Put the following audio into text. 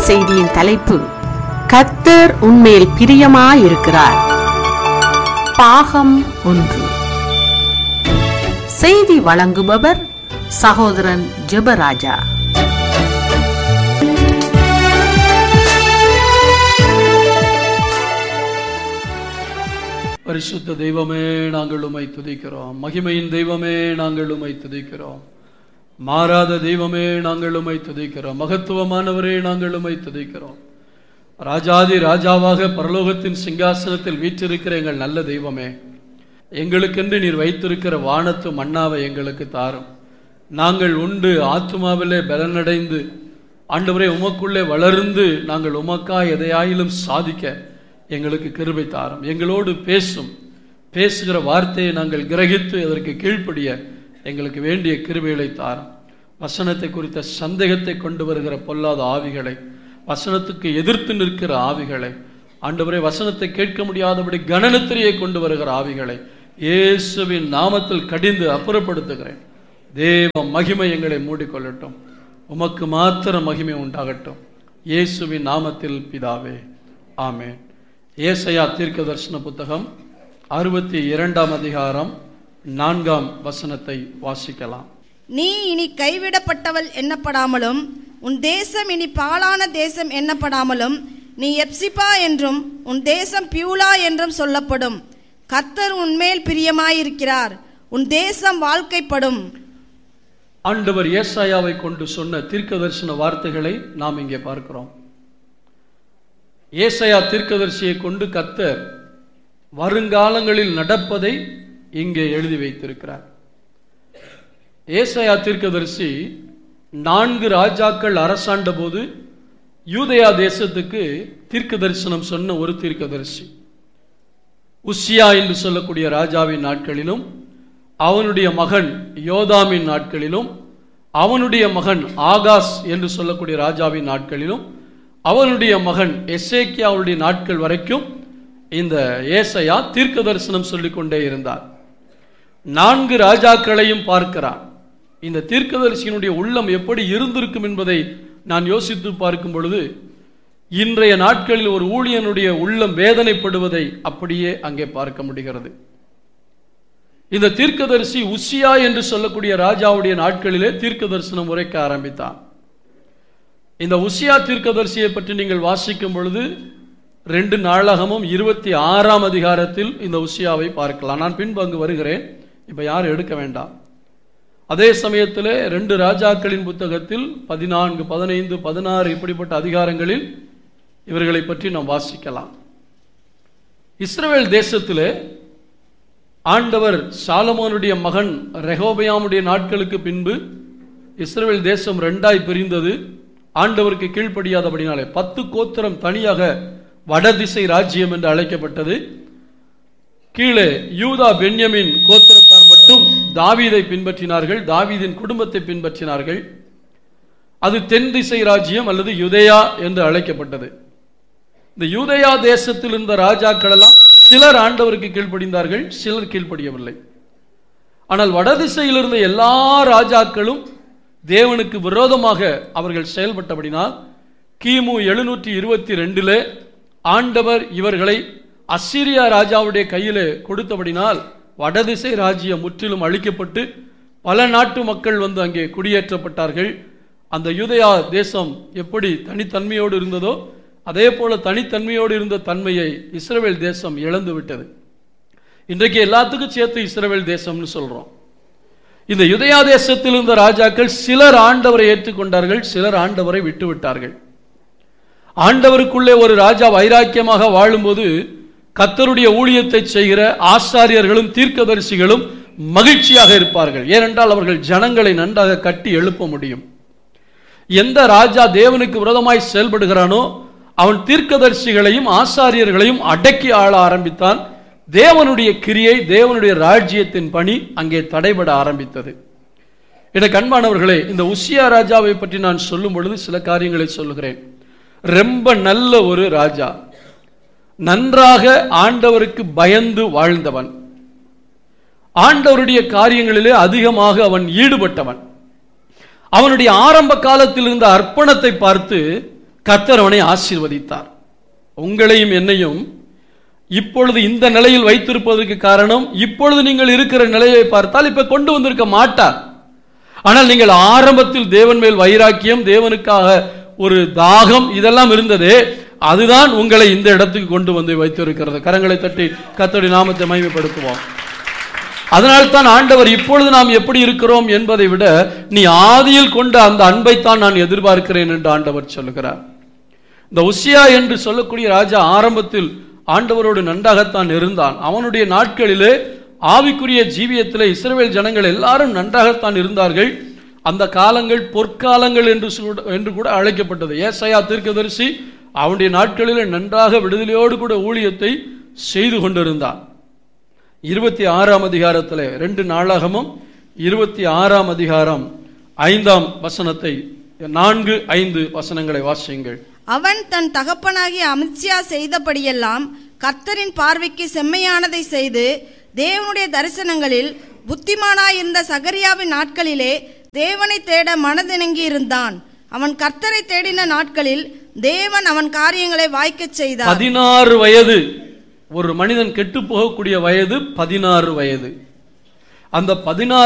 செய்தியின் தலைப்பு கத்தர் உன்மேல் பிரியமாயிருக்கிறார் பாகம் ஒன்று செய்தி வழங்குபவர் சகோதரன் ஜெபராஜா பரிசுத்த தெய்வமே நாங்கள் உம்மை துதிக்கிறோம் மகிமையின் தெய்வமே நாங்கள் உம்மை துதிக்கிறோம் மாறாத தெய்வமே நாங்கள் உம்மை துதிக்கிறோம் மகத்துவமானவரே நாங்கள் உம்மை துதிக்கிறோம் ராஜாதி ராஜாவாக பரலோகத்தின் சிங்காசனத்தில் வீற்றிருக்கிற எங்கள் நல்ல தெய்வமே எங்களுக்கென்று நீர் வைத்திருக்கிற வானத்து மன்னாவை எங்களுக்கு தாரும் நாங்கள் உண்டு ஆத்துமாவிலே பலனடைந்து ஆண்டவரே உமக்குள்ளே வளர்ந்து நாங்கள் உமக்காய் எதையாயிலும் சாதிக்க எங்களுக்கு கிருபை தாரும் எங்களோடு பேசும் பேசுகிற வார்த்தையை நாங்கள் கிரகித்து அதற்கு கீழ்ப்படிய எங்களுக்கு வேண்டிய கிருபைகளை தாரும் வசனத்தை குறித்த சந்தேகத்தை கொண்டு வருகிற பொல்லாத ஆவிகளை வசனத்துக்கு எதிர்த்து நிற்கிற ஆவிகளை ஆண்டவரே வசனத்தை கேட்க முடியாதபடி கணனத்திரியை கொண்டு வருகிற ஆவிகளை இயேசுவின் நாமத்தில் கடிந்து அப்புறப்படுத்துகிறேன் தேவ மகிமை எங்களை மூடிக்கொள்ளட்டும் உமக்கு மாத்திர மகிமை உண்டாகட்டும் இயேசுவின் நாமத்தில் பிதாவே ஆமென் ஏசையா தீர்க்க தரிசன புத்தகம் அறுபத்தி இரண்டாம் அதிகாரம் நான்காம் வசனத்தை வாசிக்கலாம் நீ இனி கைவிடப்பட்டவள் எண்ணப்படாமலும் உன் தேசம் இனி பாழான தேசம் எண்ணப்படாமலும் நீ எப்சிபா என்றும் உன் தேசம் பியூலா என்றும் சொல்லப்படும் கர்த்தர் உன்மேல் பிரியமாயிருக்கிறார் உன் தேசம் வாழ்க்கைப்படும் ஆண்டவர் ஏசாயாவை கொண்டு சொன்ன தீர்க்க தரிசன வார்த்தைகளை நாம் இங்கே பார்க்கிறோம் ஏசாயா தீர்க்கதரிசியை கொண்டு கத்தர் வருங்காலங்களில் நடப்பதை இங்கே எழுதி வைத்திருக்கிறார் ஏசாயா தீர்க்கதரிசி நான்கு ராஜாக்கள் அரசாண்ட போது யூதயா தேசத்துக்கு தீர்க்க தரிசனம் சொன்ன ஒரு தீர்க்கதரிசி உசியா என்று சொல்லக்கூடிய ராஜாவின் நாட்களிலும் அவனுடைய மகன் யோதாமின் நாட்களிலும் அவனுடைய மகன் ஆகாஸ் என்று சொல்லக்கூடிய ராஜாவின் நாட்களிலும் அவனுடைய மகன் எசேக்கியாவுடைய நாட்கள் வரைக்கும் இந்த ஏசையா தீர்க்க தரிசனம் சொல்லிக் கொண்டே இருந்தார் நான்கு ராஜாக்களையும் பார்க்கிறான் இந்த தீர்க்கதரிசியினுடைய உள்ளம் எப்படி இருந்திருக்கும் என்பதை நான் யோசித்து பார்க்கும் பொழுது இன்றைய நாட்களில் ஒரு ஊழியனுடைய உள்ளம் வேதனைப்படுவதை அப்படியே அங்கே பார்க்க முடிகிறது இந்த தீர்க்கதரிசி உசியா என்று சொல்லக்கூடிய ராஜாவுடைய நாட்களிலே தீர்க்க தரிசனம் உரைக்க ஆரம்பித்தான் இந்த உசியா தீர்க்கதரிசியை பற்றி நீங்கள் வாசிக்கும் பொழுது ரெண்டு நாளாகமும் இருபத்தி ஆறாம் அதிகாரத்தில் இந்த உசியாவை பார்க்கலாம் நான் பின்பு அங்கு வருகிறேன் இப்போ யாரும் எடுக்க வேண்டாம் அதே சமயத்தில் ரெண்டு ராஜாக்களின் புத்தகத்தில் பதினான்கு பதினைந்து பதினாறு இப்படிப்பட்ட அதிகாரங்களில் இவர்களை பற்றி நாம் வாசிக்கலாம் இஸ்ரேல் தேசத்திலே ஆண்டவர் சாலமோனுடைய மகன் ரெகோபயாமுடைய நாட்களுக்கு பின்பு இஸ்ரேல் தேசம் ரெண்டாய் பிரிந்தது ஆண்டவருக்கு கீழ்ப்படியாதபடினாலே பத்து கோத்திரம் தனியாக வடதிசை ராஜ்யம் என்று அழைக்கப்பட்டது கீழே யூதா பென்யமின் கோத்திரத்தார் மட்டும் தாவீதை பின்பற்றினார்கள் தாவீதின் குடும்பத்தை பின்பற்றினார்கள் அது தென் திசை ராஜ்யம் அல்லது யுதயா என்று அழைக்கப்பட்டது இந்த யூதயா தேசத்தில் இருந்த ராஜாக்கள் எல்லாம் சிலர் ஆண்டவருக்கு கீழ்ப்படிந்தார்கள் சிலர் கீழ்ப்படியவில்லை ஆனால் வடதிசையில் இருந்த எல்லா ராஜாக்களும் தேவனுக்கு விரோதமாக அவர்கள் செயல்பட்டபடினால் கிமு எழுநூற்றி இருபத்தி ரெண்டிலே ஆண்டவர் இவர்களை அசிரியா ராஜாவுடைய கையிலே கொடுத்தபடினால் வடதிசை ராஜ்யம் முற்றிலும் அழிக்கப்பட்டு பல நாட்டு மக்கள் வந்து அங்கே குடியேற்றப்பட்டார்கள் அந்த யூதயா தேசம் எப்படி தனித்தன்மையோடு இருந்ததோ அதே போல தனித்தன்மையோடு இருந்த தன்மையை இஸ்ரேல் தேசம் இழந்து விட்டது இன்றைக்கு எல்லாத்துக்கும் சேர்த்து இஸ்ரேல் தேசம்னு சொல்றோம் இந்த யுதயா தேசத்தில் இருந்த ராஜாக்கள் சிலர் ஆண்டவரை ஏற்றுக்கொண்டார்கள் சிலர் ஆண்டவரை விட்டு விட்டார்கள் ஆண்டவருக்குள்ளே ஒரு ராஜா வைராக்கியமாக வாழும்போது கத்தருடைய ஊழியத்தை செய்கிற ஆசாரியர்களும் தீர்க்கதரிசிகளும் மகிழ்ச்சியாக இருப்பார்கள் ஏனென்றால் அவர்கள் ஜனங்களை நன்றாக கட்டி எழுப்ப முடியும் எந்த ராஜா தேவனுக்கு விரோதமாய் செயல்படுகிறானோ அவன் தீர்க்கதரிசிகளையும் ஆசாரியர்களையும் அடக்கி ஆள ஆரம்பித்தான் தேவனுடைய கிரியை தேவனுடைய ராஜ்யத்தின் பணி அங்கே தடைபட ஆரம்பித்தது எனக்கு அன்பானவர்களே இந்த உசியா ராஜாவை பற்றி நான் சொல்லும் பொழுது சில காரியங்களை சொல்லுகிறேன் ரொம்ப நல்ல ஒரு ராஜா நன்றாக ஆண்டவருக்கு பயந்து வாழ்ந்தவன் ஆண்டவருடைய காரியங்களிலே அதிகமாக அவன் ஈடுபட்டவன் அவனுடைய ஆரம்ப காலத்தில் இருந்த அர்ப்பணத்தை பார்த்து கர்த்தர் அவனை ஆசீர்வதித்தார் உங்களையும் என்னையும் இப்பொழுது இந்த நிலையில் வைத்திருப்பதற்கு காரணம் இப்பொழுது நீங்கள் இருக்கிற நிலையை பார்த்தால் இப்ப கொண்டு வந்திருக்க மாட்டார் ஆனால் நீங்கள் ஆரம்பத்தில் தேவன் மேல் வைராக்கியம் தேவனுக்காக ஒரு தாகம் இதெல்லாம் இருந்ததே அதுதான் உங்களை இந்த இடத்துக்கு கொண்டு வந்து வைத்திருக்கிறது கரங்களை தட்டி கர்த்தருடைய நாமத்தை மகிமைப்படுத்துவோம் அதனால்தான் ஆண்டவர் இப்பொழுது நாம் எப்படி இருக்கிறோம் என்பதை விட நீ ஆதியில் கொண்ட அந்த அன்பைத்தான் நான் எதிர்பார்க்கிறேன் என்று ஆண்டவர் சொல்லுகிறார் இந்த உசியா என்று சொல்லக்கூடிய ராஜா ஆரம்பத்தில் ஆண்டவரோடு நன்றாகத்தான் இருந்தான் அவனுடைய நாட்களிலே ஆவிக்குரிய ஜீவியத்திலே இஸ்ரவேல் ஜனங்கள் எல்லாரும் நன்றாகத்தான் இருந்தார்கள் அந்த காலங்கள் பொற்காலங்கள் என்று சூட- என்று கூட அழைக்கப்பட்டது ஏசாயா தீர்க்கதரிசி அவனுடைய நாட்களிலே நன்றாக விடுதலையோடு கூட ஊழியத்தை செய்து கொண்டிருந்தான் இருபத்தி ஆறாம் அதிகாரத்தில் ரெண்டு நாளாகமும் இருபத்தி ஆறாம் அதிகாரம் ஐந்தாம் வசனத்தை நான்கு ஐந்து வசனங்களை வாசியுங்கள் அவன் தன் தகப்பனாகிய அமித்ஷா செய்தபடியெல்லாம் கர்த்தரின் பார்வைக்கு செம்மையானதை செய்து தேவனுடைய தரிசனங்களில் புத்திமானாயிருந்த சகரியாவின் நாட்களிலே தேவனை தேட மனதிணங்கி இருந்தான் அவன் கர்த்தரை தேடின நாட்களில் தேவன் அவன் காரியங்களை வாய்க்கச் செய்தார் பதினாறு வயது ஒரு மனிதன் கெட்டு போகக்கூடிய வயது பதினாறு வயது அந்த பதினாறு